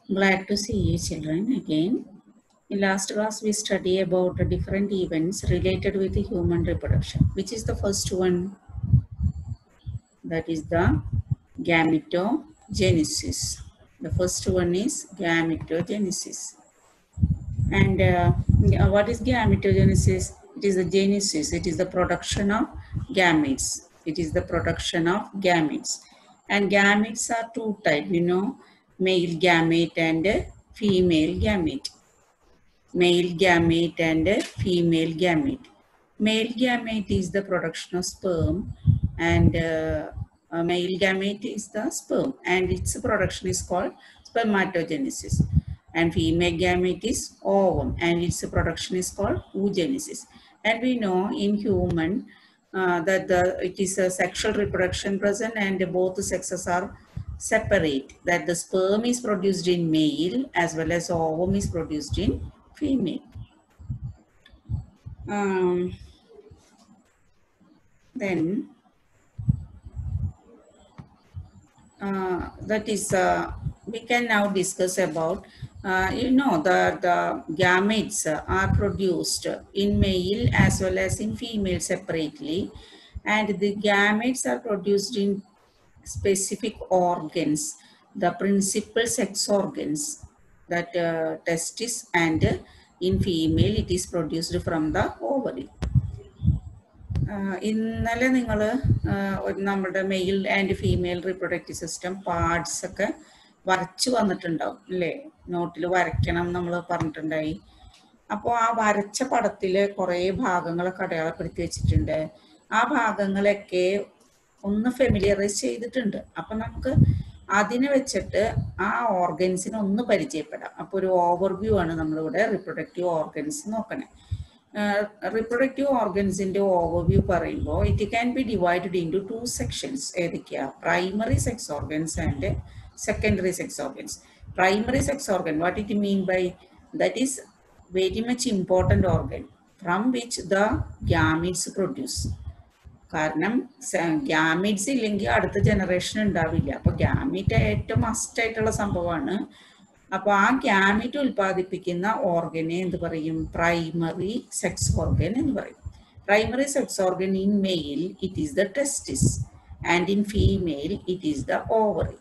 Glad to see you children again. In last class we study about the different events related with the human reproduction. Which is the first one? That is the gametogenesis. The first one is gametogenesis. And uh, yeah, what is gametogenesis? It is the genesis. It is the production of gametes. It is the production of gametes. And gametes are two type, you know, male gamete and uh, female gamete. Male gamete and uh, female gamete. Male gamete is the production of sperm and uh, uh, male gamete is the sperm and its production is called spermatogenesis and female gamete is ovum and its production is called oogenesis and we know in human uh, that the, it is a sexual reproduction present and both sexes are separate that the sperm is produced in male as well as ovum is produced in female um, then uh, that is uh, we can now discuss about uh, you know the the gametes are produced in male as well as in female separately and the gametes are produced in specific organs the principal sex organs that uh, testis and uh, in female it is produced from the ovary ആഹ് ഇന്നലെ നിങ്ങൾ നമ്മുടെ male and female reproductive system parts ഒക്കെ വരച്ചു വന്നിട്ടുണ്ടാവും അല്ലേ നോട്ടിൽ വരയ്ക്കണം നമ്മൾ പറഞ്ഞിട്ടുണ്ടായി അപ്പോൾ ആ വരച്ച പടത്തിൽ കുറേ ഭാഗങ്ങളൊക്കെ അടയാളപ്പെടുത്തി വെച്ചിട്ടുണ്ട് ആ ഭാഗങ്ങളൊക്കെ ഒന്ന് ഫെമിലിയറൈസ് ചെയ്തിട്ടുണ്ട് അപ്പം നമുക്ക് അതിനെ വെച്ചിട്ട് ആ ഓർഗൻസിനെ ഒന്ന് പരിചയപ്പെടാം അപ്പോൾ ഒരു ഓവർവ്യൂ ആണ് നമ്മളിവിടെ റിപ്രൊഡക്റ്റീവ് ഓർഗൻസ് നോക്കണേ റിപ്രൊഡക്റ്റീവ് ഓർഗൻസിന്റെ ഓവർവ്യൂ പറയുമ്പോൾ it can be divided into two sections ഏതൊക്കെയാ primary sex organs and secondary sex organs primary sex organ what it mean by that is very much important organ from which the gametes produce കാരണം gametes ഇല്ലെങ്കിൽ അടുത്ത generation ഉണ്ടാവില്ല അപ്പൊ gamete ഏറ്റവും must ആയിട്ടുള്ള സംഭവമാണ് അപ്പൊ ആ ഗ്യാമിറ്റ് ഉൽപ്പാദിപ്പിക്കുന്ന ഓർഗനെ എന്ത് പറയും പ്രൈമറി സെക്സ് ഓർഗൻ എന്ന് പറയും primary sex organ in male it is the testis and in female it is the ovary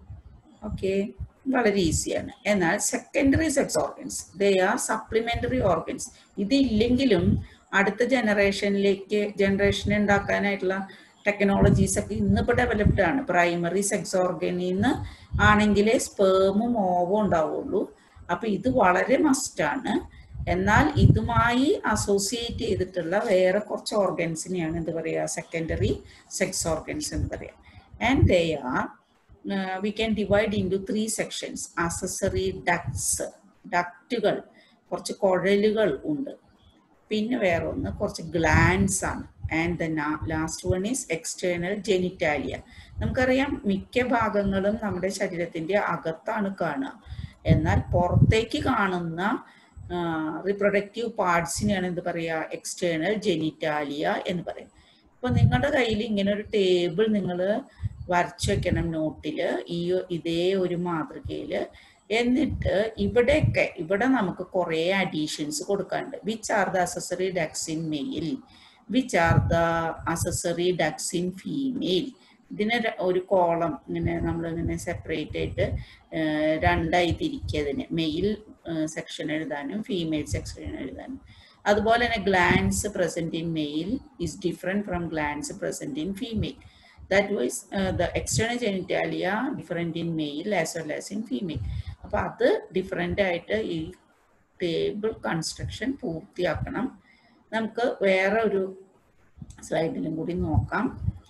okay വളരെ ഈസിയാണ് എന്നാൽ secondary sex organs they are supplementary organs ഇതില്ലെങ്കിലും അടുത്ത ജനറേഷനിലേക്ക് ജനറേഷൻ ഉണ്ടാക്കാനായിട്ടുള്ള ടെക്നോളജീസ് ഒക്കെ ഇന്നിപ്പോൾ ഡെവലപ്ഡ് ആണ് പ്രൈമറി സെക്സ് ഓർഗനിൽ നിന്ന് ആണെങ്കിലേ സ്പേമും ഓവും ഉണ്ടാവുള്ളൂ അപ്പൊ ഇത് വളരെ മസ്റ്റാണ് എന്നാൽ ഇതുമായി അസോസിയേറ്റ് ചെയ്തിട്ടുള്ള വേറെ കുറച്ച് ഓർഗൻസിനെയാണ് എന്ത് പറയുക സെക്കൻഡറി സെക്സ് ഓർഗൻസ് എന്ന് പറയാം and they are we can divide into three sections accessory ducts ഡക്റ്റുകൾ കുറച്ച് കുഴലുകൾ ഉണ്ട് പിന്നെ വേറെ ഒന്ന് കുറച്ച് ഗ്ലാൻസ് ആണ് and the last one is external genitalia നമുക്കറിയാം മിക്ക ഭാഗങ്ങളും നമ്മുടെ ശരീരത്തിന്റെ അകത്താണ് കാണുക എന്നാൽ പുറത്തേക്ക് കാണുന്ന റിപ്രൊഡക്റ്റീവ് പാർട്സിനെയാണ് എന്ത് പറയുക എക്സ്റ്റേണൽ ജെനിറ്റാലിയ എന്ന് പറയും അപ്പൊ നിങ്ങളുടെ കയ്യിൽ ഇങ്ങനെ ഒരു ടേബിൾ നിങ്ങൾ വരച്ചു വെക്കണം നോട്ടില് ഈ ഇതേ ഒരു മാതൃകയില് എന്നിട്ട് ഇവിടെയൊക്കെ ഇവിടെ നമുക്ക് കുറെ അഡീഷൻസ് കൊടുക്കാനുണ്ട് which are the accessory ducts in male which are the accessory ducts in female ഇതിന് ഒരു കോളം ഇങ്ങനെ നമ്മളിങ്ങനെ സെപ്പറേറ്റ് ആയിട്ട് രണ്ടായി തിരിക്കിയതിന് മെയിൽ സെക്ഷൻ എഴുതാനും ഫീമെയിൽ സെക്ഷൻ എഴുതാനും അതുപോലെ തന്നെ glands present in male is different from glands present in female that wise the external genitalia different in male as well as in female അപ്പൊ അത് ഡിഫറെന്റ് ആയിട്ട് ഈ ടേബിൾ കൺസ്ട്രക്ഷൻ പൂർത്തിയാക്കണം നമുക്ക് വേറെ ഒരു സ്ലൈഡിലും കൂടി നോക്കാം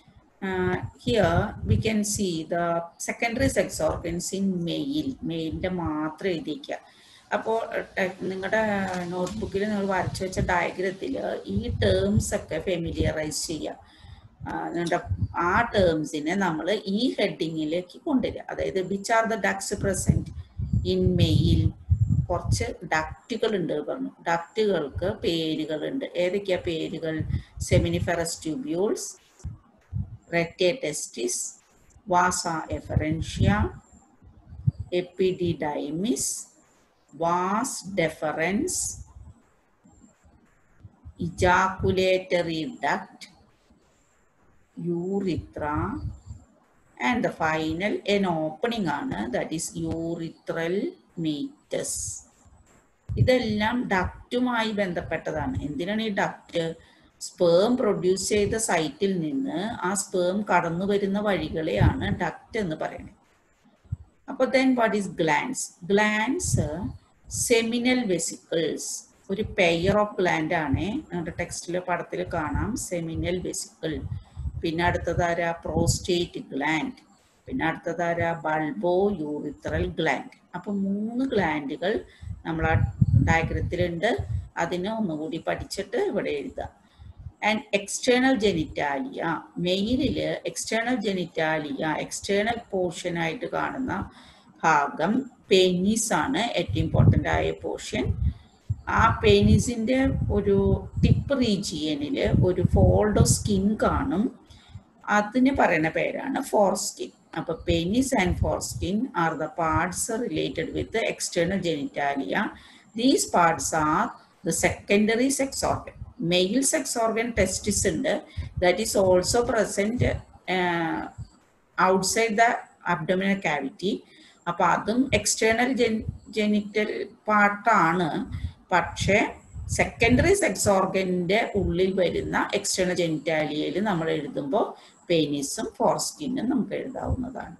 here we can see the secondary sex organs in male മെയിലിന്റെ മാത്രം എഴുതിക്കുക അപ്പോൾ നിങ്ങളുടെ നോട്ട്ബുക്കിൽ നിങ്ങൾ വരച്ചു വെച്ച ഡയഗ്രത്തിൽ ഈ ടേംസ് ഒക്കെ ഫെമിലിയറൈസ് ചെയ്യുക നിങ്ങളുടെ ആ ടേംസിനെ നമ്മൾ ഈ ഹെഡിങ്ങിലേക്ക് കൊണ്ടുവരിക അതായത് which are the ducts present in male കുറച്ച് ഡക്റ്റുകൾ ഉണ്ട് പറഞ്ഞു ഡക്റ്റുകൾക്ക് പേരുകളുണ്ട് ഏതൊക്കെയാ പേരുകൾ seminiferous tubules rete testis vasa efferentia epididymis, vas deferens, ejaculatory duct, urethra, and the final an opening ആണ് that is urethral meatus. ഇതെല്ലാം ഡക്റ്റുമായി ബന്ധപ്പെട്ടതാണ് എന്തിനാണ് ഈ ഡക്റ്റ് സ്പേം പ്രൊഡ്യൂസ് ചെയ്ത സൈറ്റിൽ നിന്ന് ആ സ്പേം കടന്നു വരുന്ന വഴികളെയാണ് ഡക്റ്റ് എന്ന് പറയുന്നത് അപ്പോൾ then what is glands glands seminal vesicles ഒരു പെയർ ഓഫ് ഗ്ലാൻഡ് ആണ് നമ്മുടെ ടെക്സ്റ്റിലെ പടത്തിൽ കാണാം സെമിനൽ വെസിക്കിൾ പിന്നെ അടുത്തതാര പ്രോസ്റ്റേറ്റ് ഗ്ലാൻഡ് പിന്നെ അടുത്തതാര ബൾബോ യൂറിത്രൽ ഗ്ലാൻഡ് അപ്പൊ മൂന്ന് ഗ്ലാൻഡുകൾ നമ്മൾ ആ ഡയഗ്രത്തിലുണ്ട് അതിനെ ഒന്നുകൂടി പഠിച്ചിട്ട് ഇവിടെ എഴുതാം ആൻഡ് എക്സ്റ്റേണൽ ജെനിറ്റാലിയ മെയിലില് എക്സ്റ്റേണൽ ജെനിറ്റാലിയ എക്സ്റ്റേണൽ പോർഷൻ ആയിട്ട് കാണുന്ന ഭാഗം പെനീസ് ആണ് ഏറ്റവും ഇമ്പോർട്ടൻ്റ് ആയ പോർഷൻ ആ പെനീസിന്റെ ഒരു ടിപ്പ് റീജിയനിൽ ഒരു ഫോൾഡ് ഓഫ് സ്കിൻ കാണും അതിന് പറയുന്ന പേരാണ് ഫോർസ്കിൻ അപ്പൊ penis and foreskin are the parts related with external genitalia these parts are the secondary sex organ male sex organ testis ഉണ്ട് that is also present outside the abdominal cavity അപ്പൊ അതും external gen genital പാർട്ടാണ് പക്ഷേ secondary sex ഓർഗനിന്റെ ഉള്ളിൽ വരുന്ന external ജെനിറ്റാലിയയിൽ നമ്മൾ എഴുതുമ്പോൾ പെനിസും ഫോർസ്കിന്നും നമുക്ക് എഴുതാവുന്നതാണ്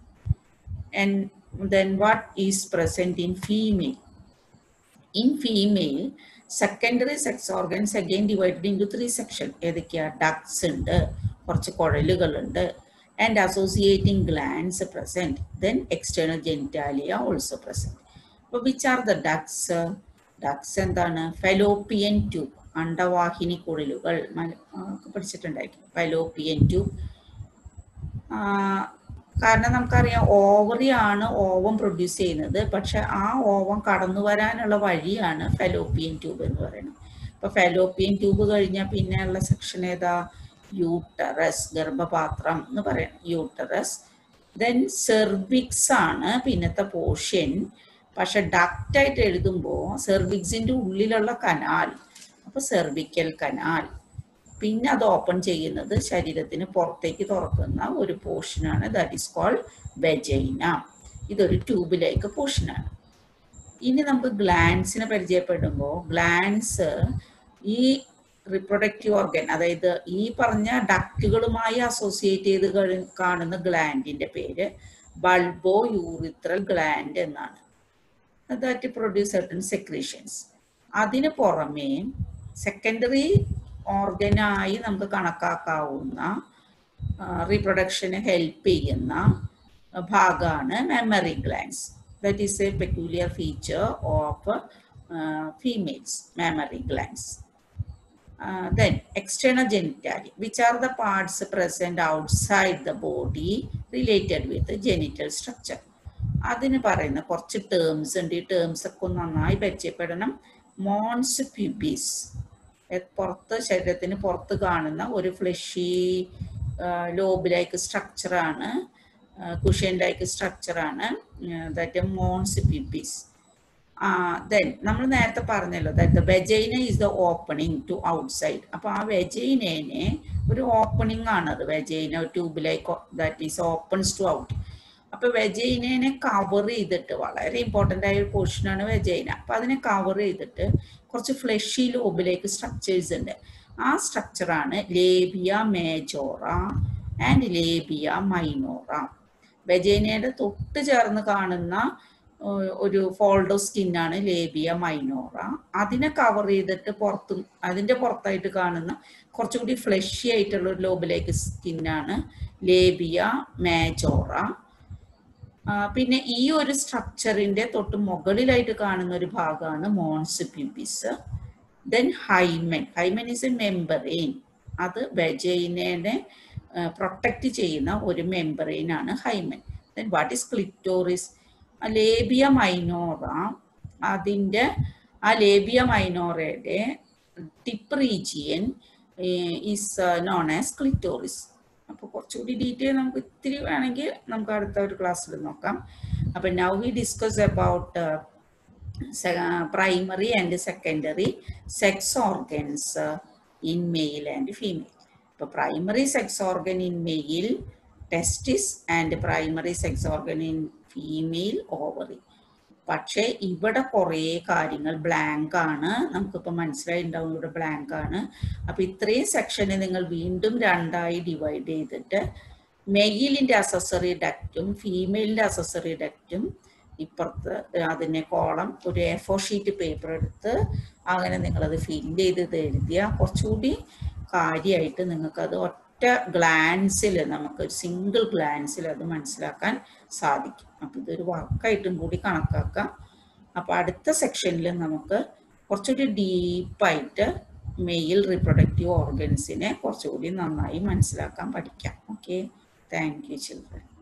and then what is present in female in female secondary sex organs again divided into three section ഏതൊക്കെയാ ഡക്സ് ഉണ്ട് കുറച്ച് കുഴലുകളുണ്ട് and associating glands present then external genitalia also present അപ്പോൾ which are the ducts ducts എന്താണ് fallopian tube അണ്ടവാഹിനി കുഴലുകൾ പഠിച്ചിട്ടുണ്ടായിരിക്കും fallopian tube കാരണം നമുക്കറിയാം ഓവറി ആണ് ഓവം പ്രൊഡ്യൂസ് ചെയ്യുന്നത് പക്ഷെ ആ ഓവം കടന്നു വരാനുള്ള വഴിയാണ് ഫെലോപ്പിയൻ ട്യൂബ് എന്ന് പറയുന്നത് ഇപ്പൊ ഫെലോപ്പിയൻ ട്യൂബ് കഴിഞ്ഞാൽ പിന്നെയുള്ള സെക്ഷൻ ഏതാ യൂട്ടറസ് ഗർഭപാത്രം എന്ന് പറയണം യൂട്ടറസ് ദെൻ സെർവിക്സ് ആണ് പിന്നത്തെ പോർഷൻ പക്ഷെ ഡക്റ്റ് ആയിട്ട് എഴുതുമ്പോൾ സെർവിക്സിന്റെ ഉള്ളിലുള്ള കനാൽ അപ്പൊ സെർവിക്കൽ കനാൽ പിന്നെ അത് ഓപ്പൺ ചെയ്യുന്നത് ശരീരത്തിന് പുറത്തേക്ക് തുറക്കുന്ന ഒരു പോർഷനാണ് ദാറ്റ് ഈസ് കോൾഡ് വെജൈന ഇതൊരു ട്യൂബിലേക്ക് പോർഷനാണ് ഇനി നമുക്ക് ഗ്ലാൻസിനെ പരിചയപ്പെടുമ്പോൾ ഗ്ലാൻസ് ഈ റിപ്രൊഡക്റ്റീവ് ഓർഗൻ അതായത് ഈ പറഞ്ഞ ഡക്റ്റുകളുമായി അസോസിയേറ്റ് ചെയ്ത് കാണുന്ന ഗ്ലാൻഡിന്റെ പേര് ബൾബോ യൂറിത്രൽ ഗ്ലാൻഡ് എന്നാണ് ദാറ്റ് പ്രൊഡ്യൂസ് സർട്ടൻ സെക്രീഷൻസ് അതിന് പുറമേ സെക്കൻഡറി ഓർഗനായി നമുക്ക് കണക്കാക്കാവുന്ന റീപ്രൊഡക്ഷന് ഹെൽപ്പ് ചെയ്യുന്ന ഭാഗമാണ് mammary glands that is a peculiar feature of females mammary glands then external genitalia which are the parts present outside the body related with genital structure അതിന് പറയുന്ന കുറച്ച് terms ഉണ്ട് ഈ ടേംസ് ഒക്കെ നന്നായി പരിചയപ്പെടണം മോൺസ് പ്യൂബീസ് പുറത്ത് ശരീരത്തിന് പുറത്ത് കാണുന്ന ഒരു ഫ്ലഷി ലോബ് ലൈക്ക് സ്ട്രക്ചറാണ് കുഷ്യൻ ലൈക്ക് സ്ട്രക്ചറാണ് ദാറ്റ് മോൺസ് പ്യൂബീസ് ദെൻ നമ്മൾ നേരത്തെ പറഞ്ഞല്ലോ that the vagina is the opening to outside അപ്പൊ ആ വെജൈനേനെ ഒരു ഓപ്പണിംഗ് ആണത് വെജൈന ട്യൂബിലേക്ക് that is opens to out അപ്പൊ വെജൈനെ കവർ ചെയ്തിട്ട് വളരെ ഇമ്പോർട്ടൻ്റ് ആയ ഒരു പോർഷനാണ് വെജൈന അപ്പൊ അതിനെ കവർ ചെയ്തിട്ട് കുറച്ച് ഫ്ലഷി ലോബിലേക്ക് സ്ട്രക്ചേഴ്സ് ഉണ്ട് ആ സ്ട്രക്ചറാണ് ലേബിയ മേജോറ ആൻഡ് ലേബിയ മൈനോറ വെജൈനയുടെ തൊട്ട് ചേർന്ന് കാണുന്ന ഒരു ഫോൾഡോ സ്കിന്നാണ് ലേബിയ മൈനോറ അതിനെ കവർ ചെയ്തിട്ട് പുറത്തും അതിന്റെ പുറത്തായിട്ട് കാണുന്ന കുറച്ചുകൂടി ഫ്ലഷി ആയിട്ടുള്ള ഒരു ലോബിലേക്ക് സ്കിന്നാണ് ലേബിയ മേജോറ പിന്നെ ഈ ഒരു സ്ട്രക്ചറിന്റെ തൊട്ട് മുകളിലായിട്ട് കാണുന്ന ഒരു ഭാഗമാണ് mons pubis then hymen hymen is a membrane അത് വെജൈനെ പ്രൊട്ടക്റ്റ് ചെയ്യുന്ന ഒരു മെമ്പറൈൻ ആണ് hymen then what is clitoris labia minora അതിൻ്റെ ആ ലേബിയ മൈനോറയുടെ tip region is known as clitoris അപ്പോൾ കുറച്ചുകൂടി ഡീറ്റെയിൽ നമുക്ക് ഇത്തിരി വേണമെങ്കിൽ നമുക്ക് അടുത്ത ഒരു ക്ലാസ്സിൽ നോക്കാം അപ്പൊ now we discuss about primary and secondary sex organs uh, in male and female. ഇപ്പോൾ primary sex organ in male testis and primary sex organ in female ovary. പക്ഷേ ഇവിടെ കുറേ കാര്യങ്ങൾ ബ്ലാങ്ക് ആണ് നമുക്കിപ്പോൾ മനസ്സിലായിട്ടുണ്ടാവും ഇവിടെ ബ്ലാങ്ക് ആണ് അപ്പൊ ഇത്രയും സെക്ഷനെ നിങ്ങൾ വീണ്ടും രണ്ടായി ഡിവൈഡ് ചെയ്തിട്ട് മെയിലിന്റെ അസസറി ഡക്റ്റും ഫീമെയിലിന്റെ അസസറി ഡക്റ്റും ഇപ്പുറത്ത് അതിനെ കോളം ഒരു എ ഫോർ ഷീറ്റ് പേപ്പർ എടുത്ത് അങ്ങനെ നിങ്ങളത് ഫില്ല് ചെയ്ത് എഴുതിയ കുറച്ചുകൂടി കാര്യമായിട്ട് നിങ്ങൾക്കത് ഒറ്റ ഗ്ലാൻസിൽ നമുക്ക് ഒരു സിംഗിൾ ഗ്ലാൻസിൽ അത് മനസ്സിലാക്കാൻ സാധിക്കും അപ്പം ഇതൊരു വർക്കായിട്ടും കൂടി കണക്കാക്കാം അപ്പോൾ അടുത്ത സെക്ഷനിൽ നമുക്ക് കുറച്ചുകൂടി ഡീപ്പായിട്ട് മെയിൽ റിപ്രൊഡക്റ്റീവ് ഓർഗൻസിനെ കുറച്ചുകൂടി നന്നായി മനസ്സിലാക്കാൻ പഠിക്കാം ഓക്കെ താങ്ക് യു ചിൽഡ്രൻ